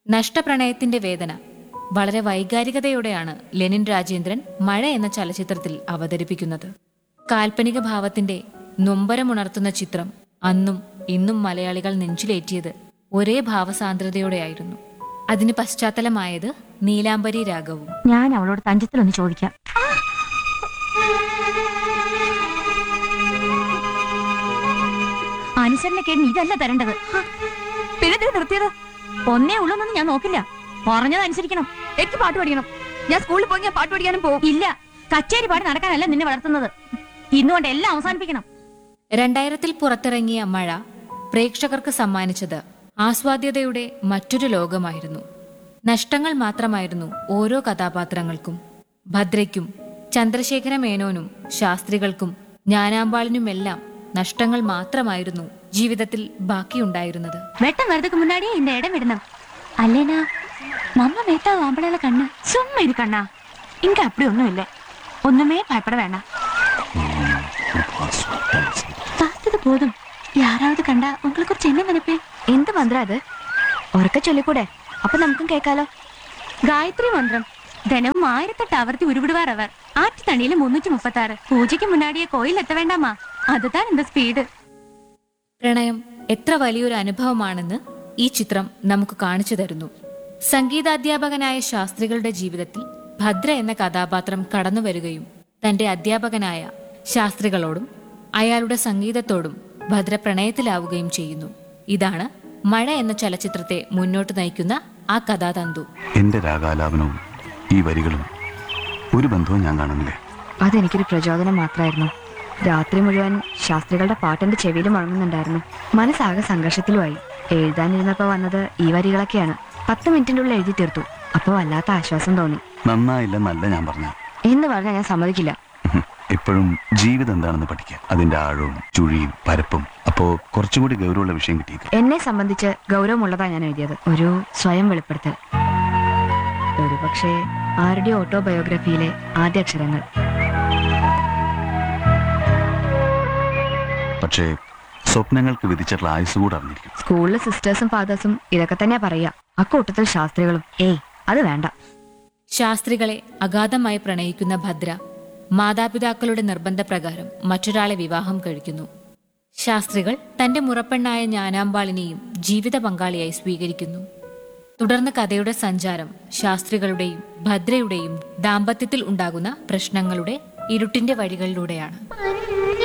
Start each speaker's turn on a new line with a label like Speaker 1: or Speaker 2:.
Speaker 1: നഷ്ടപ്രണയത്തിന്റെ വേദന വളരെ വൈകാരികതയോടെയാണ് ലെനിൻ രാജേന്ദ്രൻ മഴ എന്ന ചലച്ചിത്രത്തിൽ അവതരിപ്പിക്കുന്നത് കാൽപ്പനിക ഭാവത്തിന്റെ നൊമ്പരമുണർത്തുന്ന ചിത്രം അന്നും ഇന്നും മലയാളികൾ നെഞ്ചിലേറ്റിയത് ഒരേ ഭാവസാന്ദ്രതയോടെയായിരുന്നു അതിന് പശ്ചാത്തലമായത് നീലാംബരി രാഗവും
Speaker 2: ഞാൻ അവളോട് തഞ്ചത്തിലൊന്ന് ചോദിക്കാം അനുസരണക്കേടിന് ഇതല്ല തരേണ്ടത് പിന്നെ എന്തിനാ നിർത്തിയത് ഒന്നേ ഉള്ളൂന്നൊന്നും ഞാൻ നോക്കില്ല പറഞ്ഞത് അനുസരിക്കണം എനിക്ക് പാട്ട് പഠിക്കണം ഞാൻ സ്കൂളിൽ പോയി ഞാൻ പാട്ട് പഠിക്കാനും പോകും ഇല്ല കച്ചേരി പാടി നടക്കാനല്ല നിന്നെ വളർത്തുന്നത് ഇന്നുകൊണ്ട് എല്ലാം അവസാനിപ്പിക്കണം
Speaker 1: രണ്ടായിരത്തിൽ പുറത്തിറങ്ങിയ മഴ പ്രേക്ഷകർക്ക് സമ്മാനിച്ചത് ആസ്വാദ്യതയുടെ മറ്റൊരു ലോകമായിരുന്നു നഷ്ടങ്ങൾ മാത്രമായിരുന്നു ഓരോ കഥാപാത്രങ്ങൾക്കും ഭദ്രയ്ക്കും ചന്ദ്രശേഖര മേനോനും ശാസ്ത്രികൾക്കും ജ്ഞാനാമ്പാളിനുമെല്ലാം നഷ്ടങ്ങൾ മാത്രമായിരുന്നു ജീവിതത്തിൽ ബാക്കിയുണ്ടായിരുന്നത്
Speaker 2: வெட்டம் வர்றதுக்கு முன்னாடியே இந்த இடம் விடணும் அல்லேனா நம்ம மேத்தா ஆம்பளைல கண்ணு சும்மா இரு கண்ணா இங்க அப்படி ஒண்ணும் இல்ல ஒண்ணுமே பயப்பட வேண்டாம் பார்த்தது போதும் யாராவது கண்டா உங்களுக்கு குറിച്ച് என்ன நினைப்பே എന്ത് മന്ത്രം അത് ഉറക്കെ ചൊല്ലിക്കൂടെ അപ്പൊ നമുക്കും കേൾക്കാലോ ഗായത്രി മന്ത്രം ദിനവും ആയിരത്തെട്ട് ആവർത്തി ഉരുവിടുവാർ അവർ ആറ്റുതണിയിൽ മുന്നൂറ്റി മുപ്പത്തി ആറ് പൂജയ്ക്ക് മുന്നാടിയെ കോയിൽ എത്ത വേണ്ടാമാ അതുതാൻ എന്താ സ്പീഡ്
Speaker 1: പ്രണയം എത്ര വലിയൊരു അനുഭവമാണെന്ന് ഈ ചിത്രം നമുക്ക് കാണിച്ചു തരുന്നു സംഗീതാധ്യാപകനായ ശാസ്ത്രികളുടെ ജീവിതത്തിൽ ഭദ്ര എന്ന കഥാപാത്രം കടന്നുവരികയും തന്റെ അധ്യാപകനായ ശാസ്ത്രികളോടും അയാളുടെ സംഗീതത്തോടും ഭദ്ര പ്രണയത്തിലാവുകയും ചെയ്യുന്നു ഇതാണ് മഴ എന്ന ചലച്ചിത്രത്തെ മുന്നോട്ട് നയിക്കുന്ന ആ കഥാതന്തു
Speaker 3: എന്റെ രാഗാലാപനവും ഈ വരികളും ഒരു ബന്ധവും ഞാൻ കാണുന്നില്ലേ
Speaker 4: അതെനിക്കൊരു പ്രചോദനം മാത്രമായിരുന്നു രാത്രി മുഴുവൻ ശാസ്ത്രികളുടെ പാട്ടെന്റെ ചെവിയിൽ മുഴങ്ങുന്നുണ്ടായിരുന്നു മനസ്സാകെ സംഘർഷത്തിലുമായി എഴുതാനിരുന്നപ്പോ വന്നത് ഈ വരികളൊക്കെയാണ് പത്ത് മിനിറ്റിന്റെ ഉള്ളിൽ എഴുതി തീർത്തു അപ്പൊ വല്ലാത്ത ആശ്വാസം തോന്നി
Speaker 3: നന്നായില്ലെന്നല്ല ഞാൻ പറഞ്ഞ
Speaker 4: എന്ന് പറഞ്ഞാൽ ഞാൻ സമ്മതിക്കില്ല
Speaker 3: എപ്പോഴും ജീവിതം എന്താണെന്ന് പഠിക്കുക അതിന്റെ ആഴവും ചുഴിയും പരപ്പും അപ്പോ കുറച്ചും കൂടി ഗൗരവമുള്ള വിഷയം കിട്ടിയേക്കും
Speaker 4: എന്നെ സംബന്ധിച്ച് ഗൗരവമുള്ളതാ ഞാൻ എഴുതിയത് ഒരു സ്വയം വെളിപ്പെടുത്തൽ ഒരു പക്ഷേ ആരുടെ ഓട്ടോബയോഗ്രഫിയിലെ ആദ്യ അക്ഷരങ്ങൾ
Speaker 3: പക്ഷേ സ്വപ്നങ്ങൾക്ക് വിധിച്ചിട്ടുള്ള ആയുസ് കൂടെ അറിഞ്ഞിരിക്കും
Speaker 4: സ്കൂളിലെ സിസ്റ്റേഴ്സും ഫാദേഴ്സും ഇതൊക്കെ തന്നെയാ പറയാ അക്കൂട്ടത്തിൽ ശാസ്ത്രികളും ഏയ് അത് വേണ്ട
Speaker 1: ശാസ്ത്രികളെ അഗാധമായി പ്രണയിക്കുന്ന ഭദ്ര മാതാപിതാക്കളുടെ നിർബന്ധപ്രകാരം മറ്റൊരാളെ വിവാഹം കഴിക്കുന്നു ശാസ്ത്രികൾ തന്റെ മുറപ്പെണ്ണായ ജ്ഞാനാമ്പാളിനെയും ജീവിത പങ്കാളിയായി സ്വീകരിക്കുന്നു തുടർന്ന് കഥയുടെ സഞ്ചാരം ശാസ്ത്രികളുടെയും ഭദ്രയുടെയും ദാമ്പത്യത്തിൽ ഉണ്ടാകുന്ന പ്രശ്നങ്ങളുടെ ഇരുട്ടിന്റെ വഴികളിലൂടെയാണ്